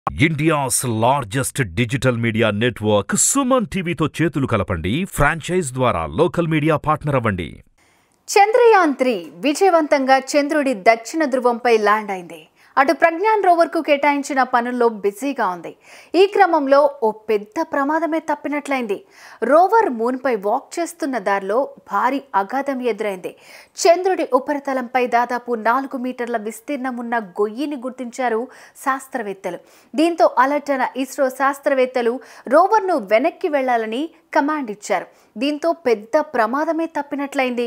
India's largest digital media network Suman టీవీతో చేతులు కలపండి ఫ్రాంచైజ్ ద్వారా లోకల్ మీడియా పార్ట్నర్ అవ్వండి చంద్రయాన్ త్రీ విజయవంతంగా చంద్రుడి దక్షిణ ధృవంపై ల్యాండ్ అయింది అటు ప్రజ్ఞాన్ రోవర్కు కేటాయించిన పనుల్లో బిజీగా ఉంది ఈ క్రమంలో ఓ పెద్ద ప్రమాదమే తప్పినట్లయింది రోవర్ మూన్పై వాక్ చేస్తున్న దారిలో భారీ అగాధం ఎదురైంది చంద్రుడి ఉపరితలంపై దాదాపు నాలుగు మీటర్ల విస్తీర్ణం ఉన్న గొయ్యిని గుర్తించారు శాస్త్రవేత్తలు దీంతో అలర్ట్ అయిన ఇస్రో శాస్త్రవేత్తలు రోవర్ను వెనక్కి వెళ్లాలని కమాండ్ ఇచ్చారు దీంతో పెద్ద ప్రమాదమే తప్పినట్లయింది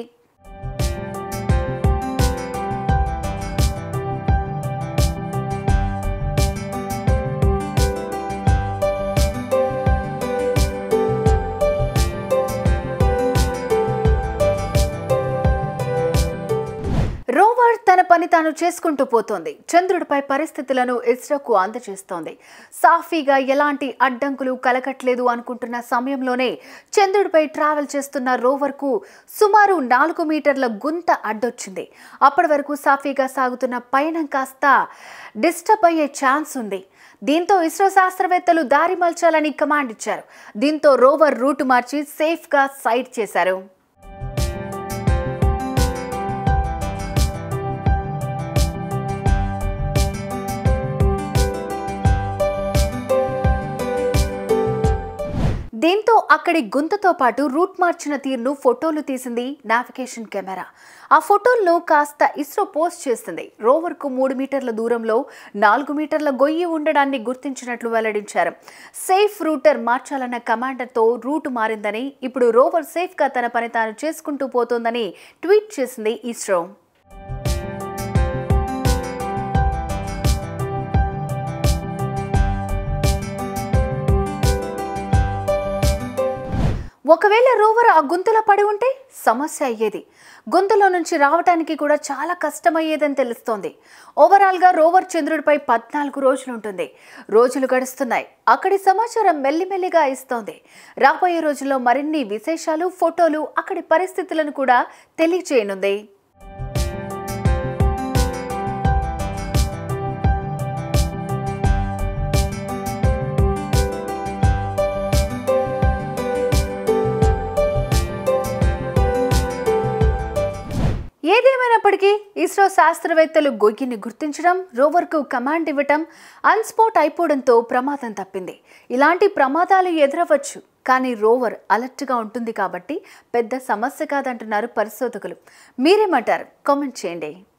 రోవర్ తన పని తాను చేసుకుంటూ పోతోంది చంద్రుడిపై పరిస్థితులను ఇస్రోకు అందజేస్తోంది సాఫీగా ఎలాంటి అడ్డంకులు కలగట్లేదు అనుకుంటున్న సమయంలోనే చంద్రుడిపై ట్రావెల్ చేస్తున్న రోవర్కు సుమారు నాలుగు మీటర్ల గుంత అడ్డొచ్చింది అప్పటి వరకు సాఫీగా సాగుతున్న పయనం కాస్త డిస్టర్బ్ అయ్యే ఛాన్స్ ఉంది దీంతో ఇస్రో శాస్త్రవేత్తలు దారి మలచాలని కమాండ్ ఇచ్చారు దీంతో రోవర్ రూటు మార్చి సేఫ్గా సైడ్ చేశారు దీంతో అక్కడి గుంతతో పాటు రూట్ మార్చిన తీరును ఫోటోలు తీసింది నావిగేషన్ కెమెరా ఆ ఫోటోలను కాస్త ఇస్రో పోస్ట్ చేస్తుంది రోవర్కు మూడు మీటర్ల దూరంలో నాలుగు మీటర్ల గొయ్యి ఉండడాన్ని గుర్తించినట్లు వెల్లడించారు సేఫ్ రూటర్ మార్చాలన్న కమాండర్తో రూట్ మారిందని ఇప్పుడు రోవర్ సేఫ్గా తన పని తాను చేసుకుంటూ పోతోందని ట్వీట్ చేసింది ఇస్రో ఒకవేళ రోవర్ ఆ గుంతలో పడి ఉంటే సమస్య అయ్యేది గుంతలో నుంచి రావడానికి కూడా చాలా కష్టమయ్యేదని తెలుస్తోంది ఓవరాల్గా రోవర్ చంద్రుడిపై పద్నాలుగు రోజులు ఉంటుంది రోజులు గడుస్తున్నాయి అక్కడి సమాచారం మెల్లిమెల్లిగా ఇస్తోంది రాబోయే రోజుల్లో మరిన్ని విశేషాలు ఫోటోలు అక్కడి పరిస్థితులను కూడా తెలియచేయనుంది ఏదేమైనప్పటికీ ఇస్రో శాస్త్రవేత్తలు గొయ్యిని గుర్తించడం రోవర్కు కమాండ్ ఇవ్వటం అన్స్పాట్ అయిపోవడంతో ప్రమాదం తప్పింది ఇలాంటి ప్రమాదాలు ఎదురవచ్చు కానీ రోవర్ అలర్ట్గా ఉంటుంది కాబట్టి పెద్ద సమస్య కాదంటున్నారు పరిశోధకులు మీరేమంటారు కామెంట్ చేయండి